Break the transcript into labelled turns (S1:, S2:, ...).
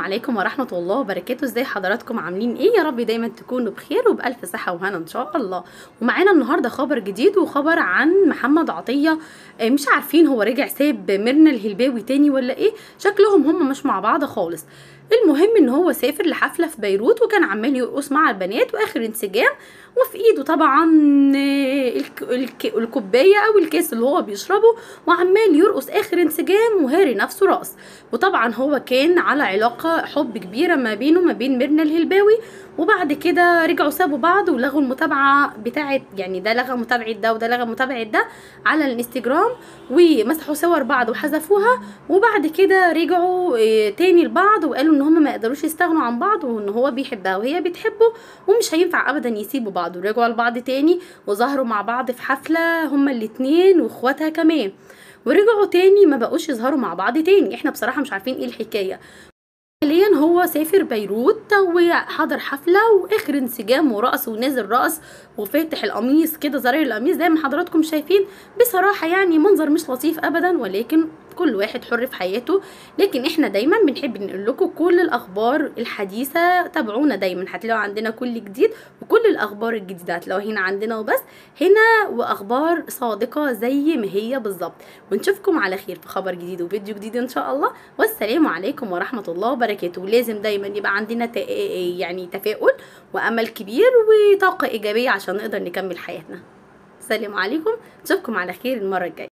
S1: عليكم ورحمة الله وبركاته ازاي حضراتكم عاملين ايه يا رب دايما تكونوا بخير وبألف صحة وهنا ان شاء الله ومعانا النهاردة خبر جديد وخبر عن محمد عطية آه، مش عارفين هو رجع ساب ميرنا الهلباوي تاني ولا ايه شكلهم هم مش مع بعض خالص المهم ان هو سافر لحفلة في بيروت وكان عمال يرقص مع البنات واخر انسجام وفي ايده طبعا آه، الك- الك- الكوباية او الكاس اللي هو بيشربه وعمال يرقص اخر انسجام وهاري نفسه رقص وطبعا هو كان على علاقة حب كبيرة ما بينه وما بين ميرنا الهلباوي وبعد كده رجعوا سابوا بعض ولغوا المتابعة بتاعت يعني ده لغى متابعة ده وده لغى متابعة ده على الانستجرام ومسحوا صور بعض وحذفوها وبعد كده رجعوا آه، تاني لبعض وقالوا ان هم ما يقدروش يستغنوا عن بعض وان هو بيحبها وهي بتحبه ومش هينفع ابدا يسيبوا بعض ورجعوا لبعض تاني وظهروا مع بعض في حفلة هما الاتنين واخواتها كمان ورجعوا تاني ما بقوش يظهروا مع بعض تاني احنا بصراحة مش عارفين ايه الحكاية حاليا هو سافر بيروت وحضر حفلة واخر انسجام ورقص ونازل رقص وفاتح القميص كده زرار القميص زي ما حضراتكم شايفين بصراحة يعني منظر مش لطيف ابدا ولكن كل واحد حر في حياته لكن احنا دايما بنحب نقول لكم كل الاخبار الحديثة تابعونا دايما هتلاقوا عندنا كل جديد وكل الاخبار الجديدة هتلاقوها هنا عندنا وبس هنا واخبار صادقة زي ما هي بالظبط ونشوفكم على خير في خبر جديد وفيديو جديد ان شاء الله والسلام عليكم ورحمة الله وبركاته ولازم دايما يبقى عندنا تا- يعني تفاؤل وامل كبير وطاقة ايجابية عشان نقدر نكمل حياتنا السلام عليكم نشوفكم على خير المرة الجاية